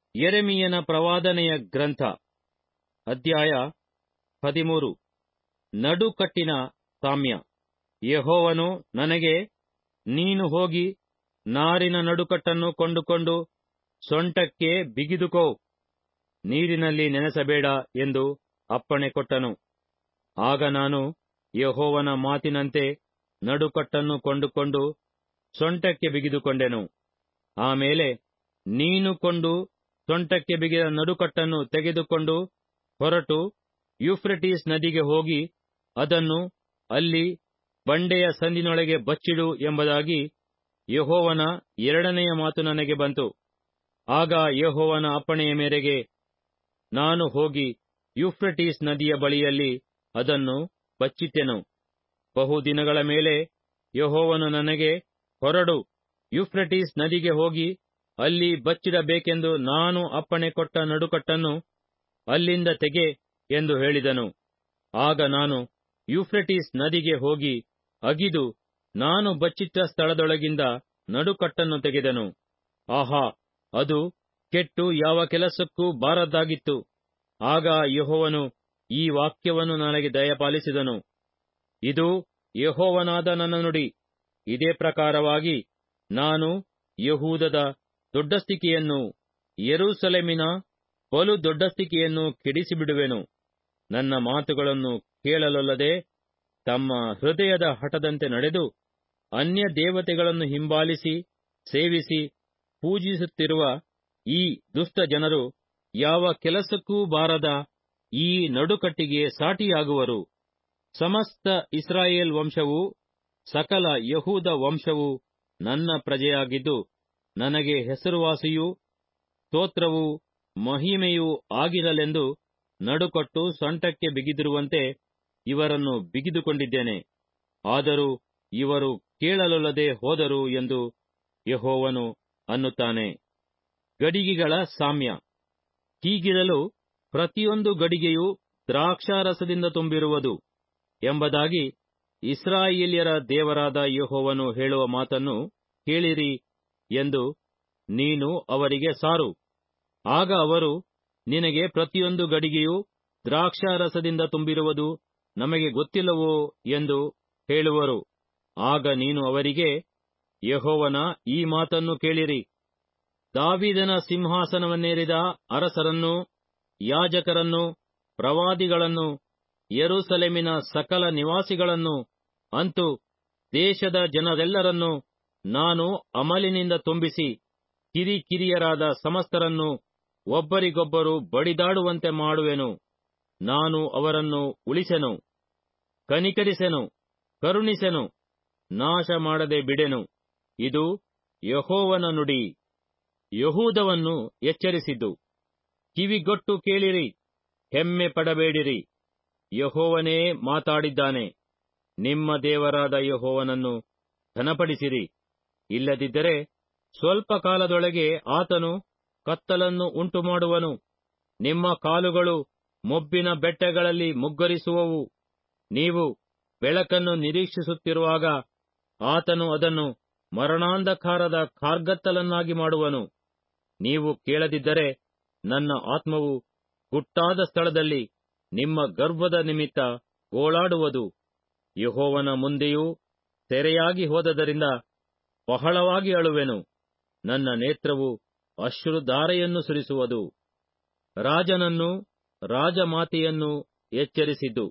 ಯೆರೆಮೀಯನ ಪ್ರವಾದನೆಯ ಗ್ರಂಥ ಅಧ್ಯಾಯ ಹದಿಮೂರು ನಡುಕಟ್ಟಿನ ಸಾಮ್ಯ ಯೆಹೋವನು ನನಗೆ ನೀನು ಹೋಗಿ ನಾರಿನ ನಡುಕಟ್ಟನ್ನು ಕೊಂಡುಕೊಂಡು ಸೊಂಟಕ್ಕೆ ಬಿಗಿದುಕೋ ನೀರಿನಲ್ಲಿ ನೆನೆಸಬೇಡ ಎಂದು ಅಪ್ಪಣೆ ಕೊಟ್ಟನು ಆಗ ನಾನು ಯೆಹೋವನ ಮಾತಿನಂತೆ ನಡುಕಟ್ಟನ್ನು ಕೊಂಡುಕೊಂಡು ಸೊಂಟಕ್ಕೆ ಬಿಗಿದುಕೊಂಡೆನು ಆಮೇಲೆ ನೀನು ಕೊಂಡು ಸೊಂಟಕ್ಕೆ ಬಿಗಿದ ನಡುಕಟ್ಟನ್ನು ತೆಗೆದುಕೊಂಡು ಹೊರಟು ಯೂಫ್ರೆಟೀಸ್ ನದಿಗೆ ಹೋಗಿ ಅದನ್ನು ಅಲ್ಲಿ ಬಂಡೆಯ ಸಂದಿನೊಳಗೆ ಬಚ್ಚಿಡು ಎಂಬುದಾಗಿ ಯೆಹೋವನ ಎರಡನೆಯ ಮಾತು ನನಗೆ ಬಂತು ಆಗ ಯೆಹೋವನ ಅಪ್ಪಣೆಯ ಮೇರೆಗೆ ನಾನು ಹೋಗಿ ಯೂಫ್ರೆಟೀಸ್ ನದಿಯ ಬಳಿಯಲ್ಲಿ ಅದನ್ನು ಬಚ್ಚಿಟ್ಟೆನು ಬಹುದಿನಗಳ ಮೇಲೆ ಯೆಹೋವನು ನನಗೆ ಹೊರಡು ಯೂಫ್ರೆಟೀಸ್ ನದಿಗೆ ಹೋಗಿ ಅಲ್ಲಿ ಬಚ್ಚಿಡಬೇಕೆಂದು ನಾನು ಅಪ್ಪಣೆ ಕೊಟ್ಟ ನಡುಕಟ್ಟನ್ನು ಅಲ್ಲಿಂದ ತೆಗೆ ಎಂದು ಹೇಳಿದನು ಆಗ ನಾನು ಯೂಫ್ರೆಟೀಸ್ ನದಿಗೆ ಹೋಗಿ ಅಗಿದು ನಾನು ಬಚ್ಚಿಟ್ಟ ಸ್ಥಳದೊಳಗಿಂದ ನಡುಕಟ್ಟನ್ನು ತೆಗೆದನು ಆಹಾ ಅದು ಕೆಟ್ಟು ಯಾವ ಕೆಲಸಕ್ಕೂ ಬಾರದ್ದಾಗಿತ್ತು ಆಗ ಯೆಹೋವನು ಈ ವಾಕ್ಯವನ್ನು ನನಗೆ ದಯಪಾಲಿಸಿದನು ಇದು ಯೆಹೋವನಾದ ನನ್ನ ನುಡಿ ಇದೇ ಪ್ರಕಾರವಾಗಿ ನಾನು ಯಹೂದದ ದೊಡ್ಡಸ್ತಿಕೆಯನ್ನು ಯೆರೂಸಲೇಮಿನ ಬಲು ದೊಡ್ಡಸ್ತಿಕೆಯನ್ನು ಕೆಡಿಸಿಬಿಡುವೆನು ನನ್ನ ಮಾತುಗಳನ್ನು ಕೇಳಲೊಲ್ಲದೆ ತಮ್ಮ ಹೃದಯದ ಹಠದಂತೆ ನಡೆದು ಅನ್ಯ ದೇವತೆಗಳನ್ನು ಹಿಂಬಾಲಿಸಿ ಸೇವಿಸಿ ಪೂಜಿಸುತ್ತಿರುವ ಈ ದುಷ್ಟ ಜನರು ಯಾವ ಕೆಲಸಕ್ಕೂ ಬಾರದ ಈ ನಡುಕಟ್ಟಿಗೆ ಸಾಟಿಯಾಗುವರು ಸಮಸ್ತ ಇಸ್ರಾಯೇಲ್ ವಂಶವು ಸಕಲ ಯಹೂದ ವಂಶವು ನನ್ನ ಪ್ರಜೆಯಾಗಿದ್ದು ನನಗೆ ಹೆಸರುವಾಸಿಯೂ ಸ್ತೋತ್ರವೂ ಮಹಿಮೆಯೂ ಆಗಿರಲೆಂದು ನಡುಕಟ್ಟು ಸೊಂಟಕ್ಕೆ ಬಿಗಿದಿರುವಂತೆ ಇವರನ್ನು ಬಿಗಿದುಕೊಂಡಿದ್ದೇನೆ ಆದರೂ ಇವರು ಕೇಳಲೊಲ್ಲದೆ ಹೋದರು ಎಂದು ಯೆಹೋವನು ಅನ್ನುತ್ತಾನೆ ಗಡಿಗೆಗಳ ಸಾಮ್ಯ ಹೀಗಿರಲು ಪ್ರತಿಯೊಂದು ಗಡಿಗೆಯೂ ದ್ರಾಕ್ಷಾರಸದಿಂದ ತುಂಬಿರುವುದು ಎಂಬುದಾಗಿ ಇಸ್ರಾಯೇಲ್ಯರ ದೇವರಾದ ಯೆಹೋವನು ಹೇಳುವ ಮಾತನ್ನು ಕೇಳಿರಿ ಎಂದು ನೀನು ಅವರಿಗೆ ಸಾರು ಆಗ ಅವರು ನಿನಗೆ ಪ್ರತಿಯೊಂದು ಗಡಿಗೆಯೂ ದ್ರಾಕ್ಷಾರಸದಿಂದ ತುಂಬಿರುವುದು ನಮಗೆ ಗೊತ್ತಿಲ್ಲವೋ ಎಂದು ಹೇಳುವರು ಆಗ ನೀನು ಅವರಿಗೆ ಯೆಹೋವನ ಈ ಮಾತನ್ನು ಕೇಳಿರಿ ದಾವಿದನ ಸಿಂಹಾಸನವನ್ನೇರಿದ ಅರಸರನ್ನು ಯಾಜಕರನ್ನು ಪ್ರವಾದಿಗಳನ್ನು ಯೆರೂಸಲೇಮಿನ ಸಕಲ ನಿವಾಸಿಗಳನ್ನು ಅಂತು ದೇಶದ ಜನರೆಲ್ಲರನ್ನು ನಾನು ಅಮಲಿನಿಂದ ತುಂಬಿಸಿ ಕಿರಿಕಿರಿಯರಾದ ಸಮಸ್ತರನ್ನು ಒಬ್ಬರಿಗೊಬ್ಬರು ಬಡಿದಾಡುವಂತೆ ಮಾಡುವೆನು ನಾನು ಅವರನ್ನು ಉಳಿಸೆನು ಕನಿಕರಿಸೆನು ಕರುಣಿಸೆನು ನಾಶ ಮಾಡದೆ ಬಿಡೆನು ಇದು ಯಹೋವನ ನುಡಿ ಯಹೂದವನ್ನು ಎಚ್ಚರಿಸಿದ್ದು ಕಿವಿಗೊಟ್ಟು ಕೇಳಿರಿ ಹೆಮ್ಮೆ ಪಡಬೇಡಿರಿ ಯಹೋವನೇ ಮಾತಾಡಿದ್ದಾನೆ ನಿಮ್ಮ ದೇವರಾದ ಯಹೋವನನ್ನು ಘನಪಡಿಸಿರಿ ಇಲ್ಲದಿದ್ದರೆ ಸ್ವಲ್ಪ ಕಾಲದೊಳಗೆ ಆತನು ಕತ್ತಲನ್ನು ಉಂಟುಮಾಡುವನು ನಿಮ್ಮ ಕಾಲುಗಳು ಮೊಬ್ಬಿನ ಬೆಟ್ಟಗಳಲ್ಲಿ ಮುಗ್ಗರಿಸುವವು ನೀವು ಬೆಳಕನ್ನು ನಿರೀಕ್ಷಿಸುತ್ತಿರುವಾಗ ಆತನು ಅದನ್ನು ಮರಣಾಂಧಕಾರದ ಕಾರ್ಗತ್ತಲನ್ನಾಗಿ ಮಾಡುವನು ನೀವು ಕೇಳದಿದ್ದರೆ ನನ್ನ ಆತ್ಮವು ಗುಟ್ಟಾದ ಸ್ಥಳದಲ್ಲಿ ನಿಮ್ಮ ಗರ್ವದ ನಿಮಿತ್ತ ಗೋಳಾಡುವುದು ಯಹೋವನ ಮುಂದೆಯೂ ತೆರೆಯಾಗಿ ಹೋದದರಿಂದ ಬಹಳವಾಗಿ ಅಳುವೆನು ನನ್ನ ನೇತ್ರವು ಅಶ್ರುಧಾರೆಯನ್ನು ಸುರಿಸುವುದು ರಾಜನನ್ನು ರಾಜಮಾತೆಯನ್ನು ಎಚ್ಚರಿಸಿದ್ದು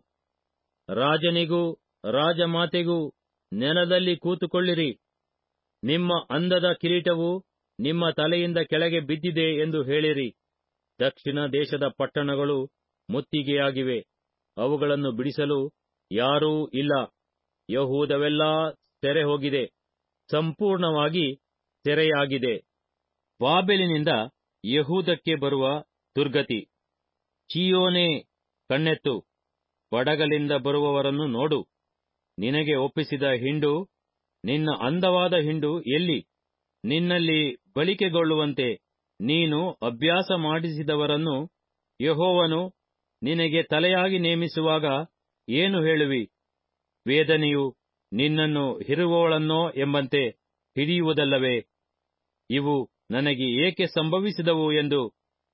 ರಾಜನಿಗೂ ರಾಜಮಾತೆಗೂ ನೆಲದಲ್ಲಿ ಕೂತುಕೊಳ್ಳಿರಿ ನಿಮ್ಮ ಅಂದದ ಕಿರೀಟವು ನಿಮ್ಮ ತಲೆಯಿಂದ ಕೆಳಗೆ ಬಿದ್ದಿದೆ ಎಂದು ಹೇಳಿರಿ ದಕ್ಷಿಣ ದೇಶದ ಪಟ್ಟಣಗಳು ಮುತ್ತಿಗೆಯಾಗಿವೆ ಅವುಗಳನ್ನು ಬಿಡಿಸಲು ಯಾರೂ ಇಲ್ಲ ಯಹೂದವೆಲ್ಲಾ ಸೆರೆ ಹೋಗಿದೆ ಸಂಪೂರ್ಣವಾಗಿ ಸೆರೆಯಾಗಿದೆ ಬಾಬೆಲಿನಿಂದ ಯಹೂದಕ್ಕೆ ಬರುವ ದುರ್ಗತಿ ಚಿಯೋನೇ ಕಣ್ಣೆತ್ತು ಬಡಗಲಿಂದ ಬರುವವರನ್ನು ನೋಡು ನಿನಗೆ ಒಪ್ಪಿಸಿದ ಹಿಂಡು ನಿನ್ನ ಅಂದವಾದ ಹಿಂಡು ಎಲ್ಲಿ ನಿನ್ನಲ್ಲಿ ಬಳಿಕೆಗೊಳ್ಳುವಂತೆ ನೀನು ಅಭ್ಯಾಸ ಮಾಡಿಸಿದವರನ್ನು ಯಹೋವನು ನಿನಗೆ ತಲೆಯಾಗಿ ನೇಮಿಸುವಾಗ ಏನು ಹೇಳುವಿ ವೇದನೆಯು ನಿನ್ನನ್ನು ಹಿರುವವಳನ್ನೋ ಎಂಬಂತೆ ಹಿಡಿಯುವುದಲ್ಲವೇ ಇವು ನನಗೆ ಏಕೆ ಸಂಭವಿಸಿದವು ಎಂದು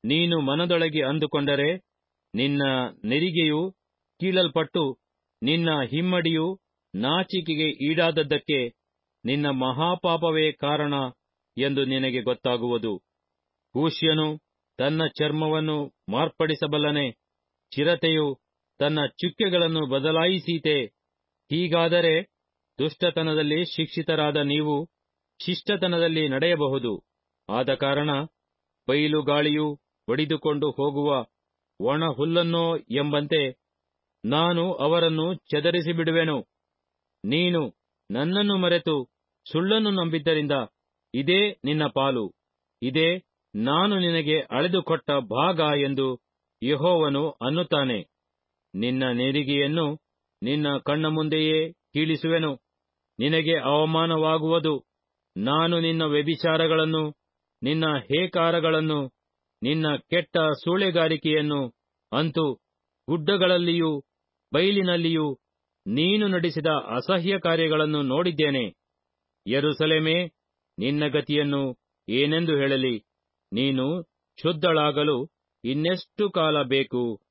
ನೀನು ಮನದೊಳಗೆ ಅಂದುಕೊಂಡರೆ ನಿನ್ನ ನೆರಿಗೆಯು ಕೀಳಲ್ಪಟ್ಟು ನಿನ್ನ ಹಿಮ್ಮಡಿಯು ನಾಚಿಕೆಗೆ ಈಡಾದದ್ದಕ್ಕೆ ನಿನ್ನ ಮಹಾಪಾಪವೇ ಕಾರಣ ಎಂದು ನಿನಗೆ ಗೊತ್ತಾಗುವುದು ಕೂಶ್ಯನು ತನ್ನ ಚರ್ಮವನ್ನು ಮಾರ್ಪಡಿಸಬಲ್ಲನೆ ಚಿರತೆಯು ತನ್ನ ಚುಕ್ಕೆಗಳನ್ನು ಬದಲಾಯಿಸೀತೆ ಹೀಗಾದರೆ ದುಷ್ಟತನದಲ್ಲಿ ಶಿಕ್ಷಿತರಾದ ನೀವು ಶಿಷ್ಟತನದಲ್ಲಿ ನಡೆಯಬಹುದು ಆದ ಕಾರಣ ಬೈಲು ಗಾಳಿಯು ಒಡಿದುಕೊಂಡು ಹೋಗುವ ಒಣ ಹುಲ್ಲನ್ನೋ ಎಂಬಂತೆ ನಾನು ಅವರನ್ನು ಚದರಿಸಿಬಿಡುವೆನು ನೀನು ನನ್ನನ್ನು ಮರೆತು ಸುಳ್ಳನ್ನು ನಂಬಿದ್ದರಿಂದ ಇದೇ ನಿನ್ನ ಪಾಲು ಇದೇ ನಾನು ನಿನಗೆ ಅಳೆದುಕೊಟ್ಟ ಭಾಗ ಎಂದು ಯೆಹೋವನು ಅನ್ನುತ್ತಾನೆ ನಿನ್ನ ನೆರಿಗೆಯನ್ನು ನಿನ್ನ ಕಣ್ಣ ಮುಂದೆಯೇ ಕೀಳಿಸುವೆನು ನಿನಗೆ ಅವಮಾನವಾಗುವುದು ನಾನು ನಿನ್ನ ವ್ಯಭಿಚಾರಗಳನ್ನು ನಿನ್ನ ಹೇಕಾರಗಳನ್ನು ನಿನ್ನ ಕೆಟ್ಟ ಸೂಳೆಗಾರಿಕೆಯನ್ನು ಅಂತೂ ಗುಡ್ಡಗಳಲ್ಲಿಯೂ ಬೈಲಿನಲ್ಲಿಯೂ ನೀನು ನಡೆಸಿದ ಅಸಹ್ಯ ಕಾರ್ಯಗಳನ್ನು ನೋಡಿದ್ದೇನೆ ಯರುಸಲೇಮೇ ನಿನ್ನ ಗತಿಯನ್ನು ಏನೆಂದು ಹೇಳಲಿ ನೀನು ಶುದ್ಧಳಾಗಲು ಇನ್ನೆಷ್ಟು ಕಾಲ ಬೇಕು